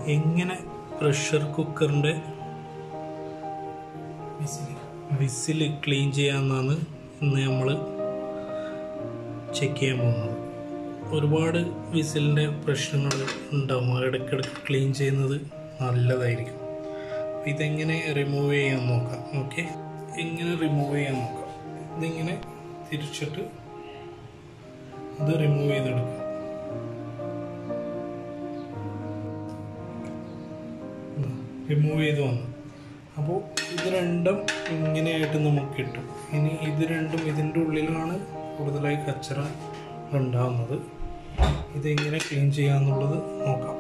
എങ്ങനെ പ്രഷർ കുക്കറിൻ്റെ whistle clean ചെയ്യാമെന്നാണ് ഇന്ന് നമ്മൾ ചെക്ക് ചെയ്യാൻ പോകുന്നത് ഒരുപാട് വിസിലിൻ്റെ പ്രശ്നങ്ങൾ ഉണ്ടാവും അത് ഇടയ്ക്കിടയ്ക്ക് ക്ലീൻ ചെയ്യുന്നത് നല്ലതായിരിക്കും അപ്പോൾ ഇതെങ്ങനെ റിമൂവ് ചെയ്യാൻ നോക്കാം ഓക്കെ എങ്ങനെ റിമൂവ് ചെയ്യാൻ നോക്കാം ഇതിങ്ങനെ തിരിച്ചിട്ട് ഇത് റിമൂവ് ചെയ്തെടുക്കാം റിമൂവ് ചെയ്ത് വന്നു അപ്പോൾ ഇത് രണ്ടും ഇങ്ങനെയായിട്ട് നമുക്ക് കിട്ടും ഇനി ഇത് രണ്ടും ഇതിൻ്റെ ഉള്ളിലാണ് കൂടുതലായി കച്ചറ ഉണ്ടാകുന്നത് ഇതെങ്ങനെ ക്ലീൻ ചെയ്യാന്നുള്ളത് നോക്കാം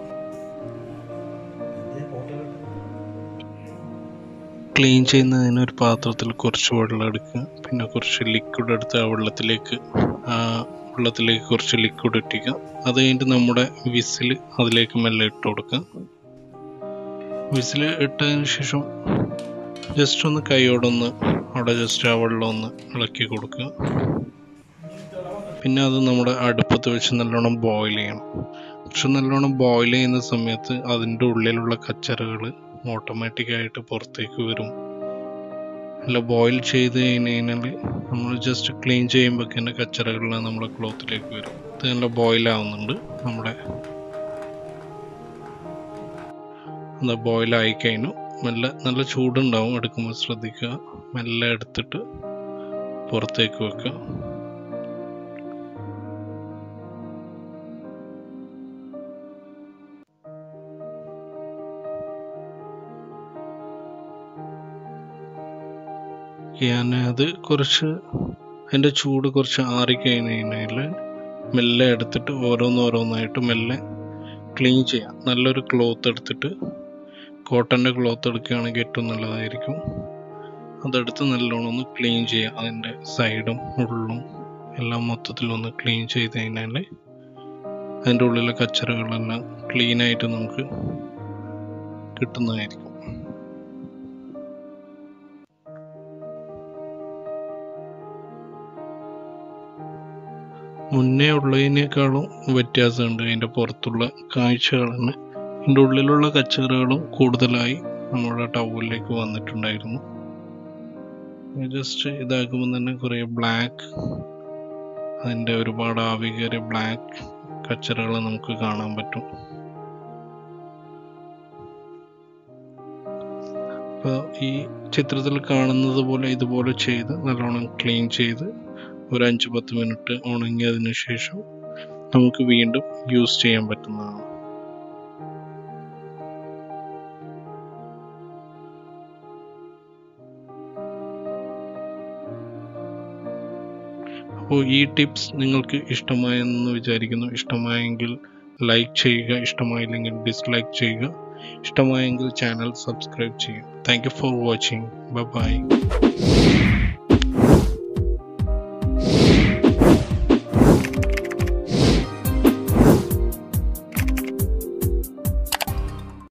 ക്ലീൻ ചെയ്യുന്നതിന് ഒരു പാത്രത്തിൽ കുറച്ച് വെള്ളം എടുക്കുക പിന്നെ കുറച്ച് ലിക്വിഡ് എടുത്ത് ആ വെള്ളത്തിലേക്ക് ആ വെള്ളത്തിലേക്ക് കുറച്ച് ലിക്വിഡ് ഇട്ടിക്കുക അത് കഴിഞ്ഞിട്ട് നമ്മുടെ വിസിൽ അതിലേക്ക് മെല്ലെ ഇട്ട് കൊടുക്കുക വിസിൽ ഇട്ടതിന് ശേഷം ജസ്റ്റ് ഒന്ന് കൈയോടൊന്ന് അവിടെ ജസ്റ്റ് ആ വെള്ളം ഒന്ന് ഇളക്കി കൊടുക്കുക പിന്നെ അത് നമ്മുടെ അടുപ്പത്ത് വെച്ച് നല്ലോണം ബോയിൽ ചെയ്യണം പക്ഷെ നല്ലോണം ബോയിൽ ചെയ്യുന്ന സമയത്ത് അതിൻ്റെ ഉള്ളിലുള്ള കച്ചറകൾ ഓട്ടോമാറ്റിക്കായിട്ട് പുറത്തേക്ക് വരും അല്ല ബോയിൽ ചെയ്ത് കഴിഞ്ഞ് കഴിഞ്ഞാൽ നമ്മൾ ജസ്റ്റ് ക്ലീൻ ചെയ്യുമ്പോൾ തന്നെ കച്ചറകളെല്ലാം നമ്മുടെ ക്ലോത്തിലേക്ക് വരും ഇത് നല്ല ബോയിൽ ആവുന്നുണ്ട് നമ്മുടെ എന്താ ബോയിലായി കഴിഞ്ഞു മെല്ലെ നല്ല ചൂടുണ്ടാവും എടുക്കുമ്പോൾ ശ്രദ്ധിക്കുക മെല്ലെ എടുത്തിട്ട് പുറത്തേക്ക് വെക്കുക ഞാൻ അത് കുറച്ച് അതിൻ്റെ ചൂട് കുറച്ച് ആറിക്കഴിഞ്ഞ് കഴിഞ്ഞാൽ മെല്ലെ എടുത്തിട്ട് ഓരോന്നോരോന്നായിട്ട് മെല്ലെ ക്ലീൻ ചെയ്യാം നല്ലൊരു ക്ലോത്ത് എടുത്തിട്ട് കോട്ടൻ്റെ ക്ലോത്ത് എടുക്കുകയാണെങ്കിൽ ഏറ്റവും നല്ലതായിരിക്കും അതെടുത്ത് നല്ലോണം ഒന്ന് ക്ലീൻ ചെയ്യുക അതിൻ്റെ സൈഡും ഉള്ളും എല്ലാം മൊത്തത്തിലൊന്ന് ക്ലീൻ ചെയ്ത് കഴിഞ്ഞാൽ അതിൻ്റെ ഉള്ളിലെ കച്ചറകളെല്ലാം ക്ലീനായിട്ട് നമുക്ക് കിട്ടുന്നതായിരിക്കും മുന്നേ ഉള്ളതിനേക്കാളും വ്യത്യാസമുണ്ട് അതിൻ്റെ പുറത്തുള്ള കാഴ്ചകളെന്ന് അതിൻ്റെ ഉള്ളിലുള്ള കച്ചറകളും കൂടുതലായി നമ്മുടെ ടൗലിലേക്ക് വന്നിട്ടുണ്ടായിരുന്നു ജസ്റ്റ് ഇതാക്കുമ്പോൾ തന്നെ കുറേ ബ്ലാക്ക് അതിൻ്റെ ഒരുപാട് ആവി കയറിയ ബ്ലാക്ക് കച്ചറകൾ നമുക്ക് കാണാൻ പറ്റും അപ്പോൾ ഈ ചിത്രത്തിൽ കാണുന്നത് പോലെ ഇതുപോലെ ചെയ്ത് നല്ലോണം ക്ലീൻ ചെയ്ത് ഒരു അഞ്ച് പത്ത് മിനിറ്റ് ഉണങ്ങിയതിന് ശേഷം നമുക്ക് വീണ്ടും യൂസ് ചെയ്യാൻ പറ്റുന്നതാണ് അപ്പോൾ ഈ ടിപ്സ് നിങ്ങൾക്ക് ഇഷ്ടമായെന്ന് വിചാരിക്കുന്നു ഇഷ്ടമായെങ്കിൽ ലൈക്ക് ചെയ്യുക ഇഷ്ടമായില്ലെങ്കിൽ ഡിസ്ലൈക്ക് ചെയ്യുക ഇഷ്ടമായെങ്കിൽ ചാനൽ സബ്സ്ക്രൈബ് ചെയ്യുക thank you for watching by